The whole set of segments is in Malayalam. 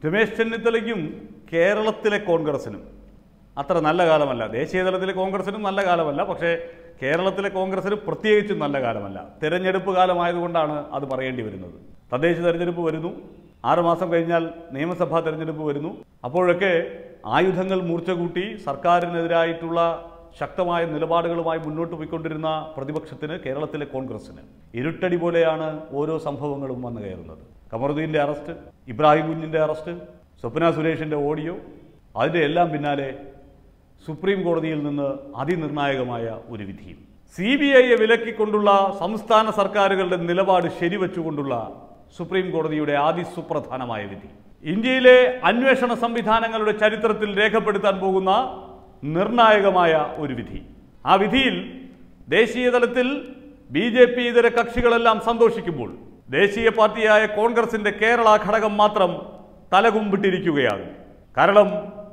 രമേശ് ചെന്നിത്തലയ്ക്കും കേരളത്തിലെ കോൺഗ്രസിനും അത്ര നല്ല കാലമല്ല ദേശീയ തലത്തിലെ കോൺഗ്രസിനും നല്ല കാലമല്ല പക്ഷേ കേരളത്തിലെ കോൺഗ്രസിന് പ്രത്യേകിച്ചും നല്ല കാലമല്ല തെരഞ്ഞെടുപ്പ് കാലമായതുകൊണ്ടാണ് അത് പറയേണ്ടി വരുന്നത് തദ്ദേശ തെരഞ്ഞെടുപ്പ് വരുന്നു ആറുമാസം കഴിഞ്ഞാൽ നിയമസഭാ തെരഞ്ഞെടുപ്പ് വരുന്നു അപ്പോഴൊക്കെ ആയുധങ്ങൾ മൂർച്ച കൂട്ടി സർക്കാരിനെതിരായിട്ടുള്ള ശക്തമായ നിലപാടുകളുമായി മുന്നോട്ട് പോയിക്കൊണ്ടിരുന്ന പ്രതിപക്ഷത്തിന് കേരളത്തിലെ കോൺഗ്രസിന് ഇരുട്ടടി പോലെയാണ് ഓരോ സംഭവങ്ങളും വന്നു കയറുന്നത് കമറുദ്ദീൻ്റെ അറസ്റ്റ് ഇബ്രാഹിം കുഞ്ഞിൻ്റെ അറസ്റ്റ് സ്വപ്ന സുരേഷിൻ്റെ ഓഡിയോ അതിൻ്റെ എല്ലാം പിന്നാലെ സുപ്രീം കോടതിയിൽ നിന്ന് അതിനിർണായകമായ ഒരു വിധിയും സി ബി ഐയെ വിലക്കിക്കൊണ്ടുള്ള സംസ്ഥാന സർക്കാരുകളുടെ നിലപാട് ശരിവെച്ചുകൊണ്ടുള്ള സുപ്രീം കോടതിയുടെ അതിസുപ്രധാനമായ വിധി ഇന്ത്യയിലെ അന്വേഷണ സംവിധാനങ്ങളുടെ ചരിത്രത്തിൽ രേഖപ്പെടുത്താൻ പോകുന്ന നിർണായകമായ ഒരു വിധി ആ വിധിയിൽ ദേശീയ തലത്തിൽ ബി ജെ പി ഇതര കക്ഷികളെല്ലാം സന്തോഷിക്കുമ്പോൾ ദേശീയ പാർട്ടിയായ കോൺഗ്രസിന്റെ കേരള ഘടകം മാത്രം തലകുമ്പിട്ടിരിക്കുകയാണ് കാരണം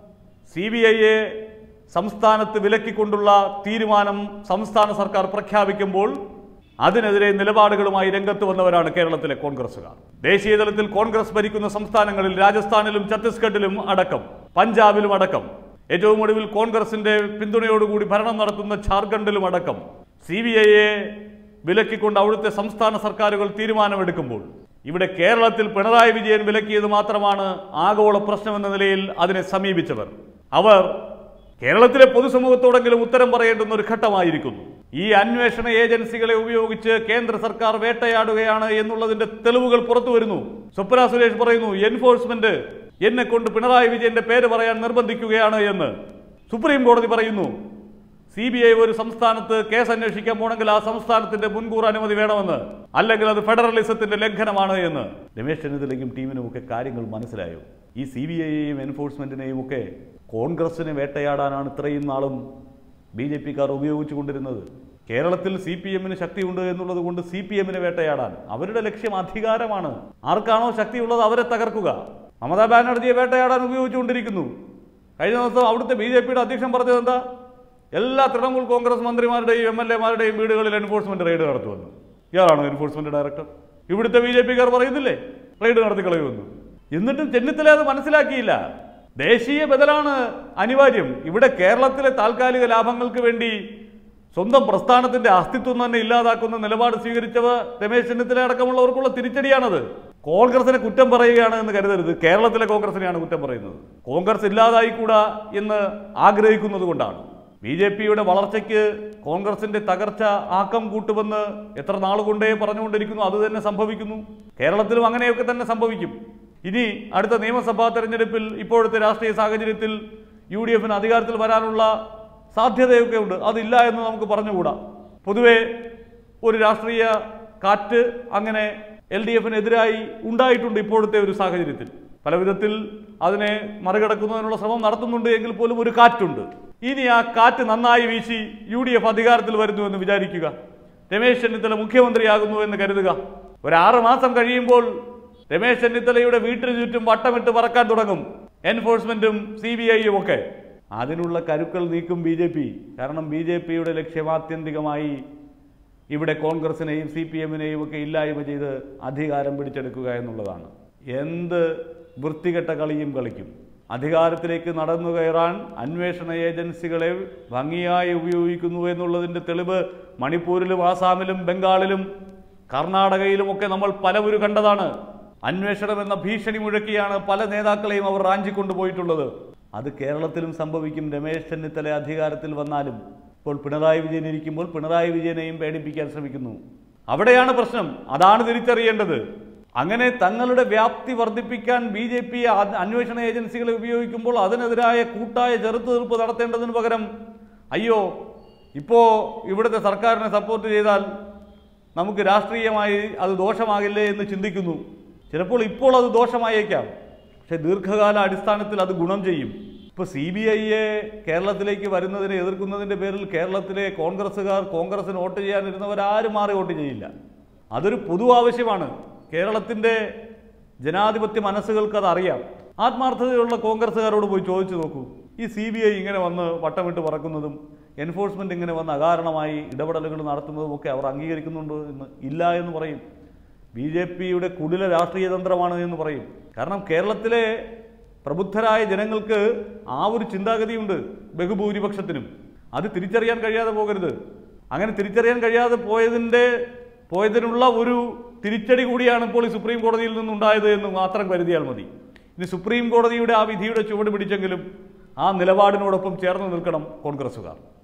സി ബി ഐയെ സംസ്ഥാനത്ത് വിലക്കിക്കൊണ്ടുള്ള തീരുമാനം സംസ്ഥാന സർക്കാർ പ്രഖ്യാപിക്കുമ്പോൾ അതിനെതിരെ നിലപാടുകളുമായി രംഗത്ത് വന്നവരാണ് കേരളത്തിലെ കോൺഗ്രസുകാർ ദേശീയ തലത്തിൽ കോൺഗ്രസ് ഭരിക്കുന്ന സംസ്ഥാനങ്ങളിൽ രാജസ്ഥാനിലും ഛത്തീസ്ഗഡിലും അടക്കം പഞ്ചാബിലും അടക്കം ഏറ്റവും ഒടുവിൽ കോൺഗ്രസിന്റെ പിന്തുണയോടുകൂടി ഭരണം നടത്തുന്ന ഝാർഖണ്ഡിലും അടക്കം സി ബി ഐയെ വിലക്കിക്കൊണ്ട് അവിടുത്തെ സംസ്ഥാന സർക്കാരുകൾ തീരുമാനമെടുക്കുമ്പോൾ ഇവിടെ കേരളത്തിൽ പിണറായി വിജയൻ വിലക്കിയത് മാത്രമാണ് ആഗോള പ്രശ്നമെന്ന നിലയിൽ അതിനെ സമീപിച്ചവർ അവർ കേരളത്തിലെ പൊതുസമൂഹത്തോടെങ്കിലും ഉത്തരം പറയേണ്ടുന്ന ഒരു ഘട്ടമായിരിക്കുന്നു ഈ അന്വേഷണ ഏജൻസികളെ ഉപയോഗിച്ച് കേന്ദ്ര സർക്കാർ വേട്ടയാടുകയാണ് എന്നുള്ളതിന്റെ തെളിവുകൾ പുറത്തു വരുന്നു സ്വപ്ന സുരേഷ് പറയുന്നു എൻഫോഴ്സ്മെന്റ് എന്നെ കൊണ്ട് പിണറായി വിജയന്റെ പേര് പറയാൻ നിർബന്ധിക്കുകയാണ് എന്ന് സുപ്രീം കോടതി പറയുന്നു സി ബി ഐ ഒരു സംസ്ഥാനത്ത് കേസ് അന്വേഷിക്കാൻ പോണെങ്കിൽ ആ സംസ്ഥാനത്തിന്റെ മുൻകൂർ അനുമതി വേണമെന്ന് അല്ലെങ്കിൽ അത് ഫെഡറലിസത്തിന്റെ ലംഘനമാണ് എന്ന് രമേശ് ചെന്നിത്തലയ്ക്കും ടീമിനും ഒക്കെ കാര്യങ്ങൾ മനസ്സിലായോ ഈ സി ബി ഐയെയും എൻഫോഴ്സ്മെന്റിനെയും ഒക്കെ കോൺഗ്രസിനെ വേട്ടയാടാനാണ് ഇത്രയും നാളും ബി ജെ പിക്കാർ ഉപയോഗിച്ചുകൊണ്ടിരുന്നത് കേരളത്തിൽ സി പി എമ്മിന് ശക്തിയുണ്ട് എന്നുള്ളത് കൊണ്ട് സി പി എമ്മിനെ വേട്ടയാടാൻ അവരുടെ ലക്ഷ്യം അധികാരമാണ് ആർക്കാണോ ശക്തിയുള്ളത് അവരെ തകർക്കുക മമതാ ബാനർജിയെ വേട്ടയാടാൻ ഉപയോഗിച്ചുകൊണ്ടിരിക്കുന്നു കഴിഞ്ഞ ദിവസം അവിടുത്തെ ബി ജെ പിയുടെ അധ്യക്ഷൻ പറഞ്ഞത് എന്താ എല്ലാ തൃണമൂൽ കോൺഗ്രസ് മന്ത്രിമാരുടെയും എം എൽ എമാരുടെയും വീടുകളിൽ എൻഫോഴ്സ്മെന്റ് റെയ്ഡ് നടത്തുമെന്ന് ഇയാളാണോ എൻഫോഴ്സ്മെന്റ് ഡയറക്ടർ ഇവിടുത്തെ ബി ജെ പിക്കാർ പറയുന്നില്ലേ റെയ്ഡ് നടത്തി കളയുമെന്ന് എന്നിട്ടും ചെന്നിത്തല അത് മനസ്സിലാക്കിയില്ല ദേശീയ ബദലാണ് അനിവാര്യം ഇവിടെ കേരളത്തിലെ താൽക്കാലിക ലാഭങ്ങൾക്ക് വേണ്ടി സ്വന്തം പ്രസ്ഥാനത്തിന്റെ അസ്തിത്വം തന്നെ ഇല്ലാതാക്കുന്ന നിലപാട് സ്വീകരിച്ചവ രമേശ് ചെന്നിത്തല അടക്കമുള്ളവർക്കുള്ള തിരിച്ചടിയാണത് കോൺഗ്രസിനെ കുറ്റം പറയുകയാണ് എന്ന് കരുതരുത് കേരളത്തിലെ കോൺഗ്രസിനെയാണ് കുറ്റം പറയുന്നത് കോൺഗ്രസ് ഇല്ലാതായിക്കൂടാ എന്ന് ആഗ്രഹിക്കുന്നത് കൊണ്ടാണ് ബി ജെ പിയുടെ വളർച്ചയ്ക്ക് കോൺഗ്രസിന്റെ തകർച്ച ആക്കം കൂട്ടുമെന്ന് എത്ര നാളുകൊണ്ടേ പറഞ്ഞുകൊണ്ടിരിക്കുന്നു അത് തന്നെ സംഭവിക്കുന്നു കേരളത്തിലും അങ്ങനെയൊക്കെ തന്നെ സംഭവിക്കും ഇനി അടുത്ത നിയമസഭാ തെരഞ്ഞെടുപ്പിൽ ഇപ്പോഴത്തെ രാഷ്ട്രീയ സാഹചര്യത്തിൽ യു ഡി എഫിന് അധികാരത്തിൽ വരാനുള്ള സാധ്യതയൊക്കെ ഉണ്ട് അതില്ല എന്ന് നമുക്ക് പറഞ്ഞുകൂടാ പൊതുവെ ഒരു രാഷ്ട്രീയ കാറ്റ് അങ്ങനെ എൽ ഡി എഫിനെതിരായി ഉണ്ടായിട്ടുണ്ട് ഇപ്പോഴത്തെ ഒരു സാഹചര്യത്തിൽ പല വിധത്തിൽ അതിനെ മറികടക്കുന്നതിനുള്ള ശ്രമം നടത്തുന്നുണ്ട് എങ്കിൽ പോലും ഒരു കാറ്റുണ്ട് ഇനി ആ കാറ്റ് നന്നായി വീശി യു ഡി എഫ് അധികാരത്തിൽ വരുന്നു എന്ന് വിചാരിക്കുക രമേശ് ചെന്നിത്തല മുഖ്യമന്ത്രിയാകുന്നു എന്ന് കരുതുക ഒരു ആറ് മാസം കഴിയുമ്പോൾ രമേശ് ചെന്നിത്തലയുടെ വീട്ടിന് ചുറ്റും വട്ടമിട്ട് പറക്കാൻ തുടങ്ങും എൻഫോഴ്സ്മെന്റും സി ബി ഐയും ഒക്കെ അതിനുള്ള കരുക്കൾ നീക്കും ബി ജെ പി കാരണം ബി ജെ പിയുടെ ലക്ഷ്യം ആത്യന്തികമായി ഇവിടെ കോൺഗ്രസിനെയും സി പി എമ്മിനെയും ഒക്കെ ഇല്ലായ്മ ചെയ്ത് അധികാരം പിടിച്ചെടുക്കുക എന്നുള്ളതാണ് എന്ത് വൃത്തികെട്ട കളിയും കളിക്കും അധികാരത്തിലേക്ക് നടന്നു കയറാൻ അന്വേഷണ ഏജൻസികളെ ഭംഗിയായി ഉപയോഗിക്കുന്നു എന്നുള്ളതിൻ്റെ തെളിവ് മണിപ്പൂരിലും ആസാമിലും ബംഗാളിലും കർണാടകയിലുമൊക്കെ നമ്മൾ പലവരും കണ്ടതാണ് അന്വേഷണം എന്ന ഭീഷണി മുഴക്കിയാണ് പല നേതാക്കളെയും അവർ റാഞ്ചിക്കൊണ്ടുപോയിട്ടുള്ളത് അത് കേരളത്തിലും സംഭവിക്കും രമേശ് ചെന്നിത്തല അധികാരത്തിൽ വന്നാലും ഇപ്പോൾ പിണറായി വിജയൻ ഇരിക്കുമ്പോൾ പിണറായി വിജയനെയും പേടിപ്പിക്കാൻ ശ്രമിക്കുന്നു അവിടെയാണ് പ്രശ്നം അതാണ് തിരിച്ചറിയേണ്ടത് അങ്ങനെ തങ്ങളുടെ വ്യാപ്തി വർദ്ധിപ്പിക്കാൻ ബി ജെ പി അന്വേഷണ ഏജൻസികളെ ഉപയോഗിക്കുമ്പോൾ അതിനെതിരായ കൂട്ടായ ചെറുത്തുതീർപ്പ് നടത്തേണ്ടതിന് പകരം അയ്യോ ഇപ്പോൾ ഇവിടുത്തെ സർക്കാരിനെ സപ്പോർട്ട് ചെയ്താൽ നമുക്ക് രാഷ്ട്രീയമായി അത് ദോഷമാകില്ലേ എന്ന് ചിന്തിക്കുന്നു ചിലപ്പോൾ ഇപ്പോൾ അത് ദോഷമായേക്കാം പക്ഷെ ദീർഘകാല അടിസ്ഥാനത്തിൽ അത് ഗുണം ചെയ്യും ഇപ്പോൾ സി ബി ഐയെ കേരളത്തിലേക്ക് വരുന്നതിനെ എതിർക്കുന്നതിൻ്റെ പേരിൽ കേരളത്തിലെ കോൺഗ്രസ്സുകാർ കോൺഗ്രസിന് വോട്ട് ചെയ്യാനിരുന്നവരാരും മാറി വോട്ട് ചെയ്യില്ല അതൊരു പൊതു ആവശ്യമാണ് കേരളത്തിൻ്റെ ജനാധിപത്യ മനസ്സുകൾക്ക് അത് അറിയാം ആത്മാർത്ഥതയുള്ള കോൺഗ്രസ്സുകാരോട് പോയി ചോദിച്ചു നോക്കൂ ഈ സി ബി ഐ ഇങ്ങനെ വന്ന് വട്ടമിട്ട് പറക്കുന്നതും എൻഫോഴ്സ്മെന്റ് ഇങ്ങനെ വന്ന് അകാരണമായി ഇടപെടലുകൾ നടത്തുന്നതും ഒക്കെ അവർ അംഗീകരിക്കുന്നുണ്ടോ എന്ന് ഇല്ല എന്ന് പറയും ബി ജെ പിയുടെ കുടില രാഷ്ട്രീയ തന്ത്രമാണ് എന്ന് പറയും കാരണം കേരളത്തിലെ പ്രബുദ്ധരായ ജനങ്ങൾക്ക് ആ ഒരു ചിന്താഗതിയുണ്ട് ബഹുഭൂരിപക്ഷത്തിനും അത് തിരിച്ചറിയാൻ കഴിയാതെ പോകരുത് അങ്ങനെ തിരിച്ചറിയാൻ കഴിയാതെ പോയതിൻ്റെ പോയതിനുള്ള ഒരു തിരിച്ചടി കൂടിയാണ് ഇപ്പോൾ ഈ സുപ്രീം കോടതിയിൽ നിന്നുണ്ടായത് എന്ന് മാത്രം കരുതിയാൽ മതി ഇനി സുപ്രീം കോടതിയുടെ ആ വിധിയുടെ ചുവട് പിടിച്ചെങ്കിലും ആ നിലപാടിനോടൊപ്പം ചേർന്ന് നിൽക്കണം കോൺഗ്രസ്സുകാർ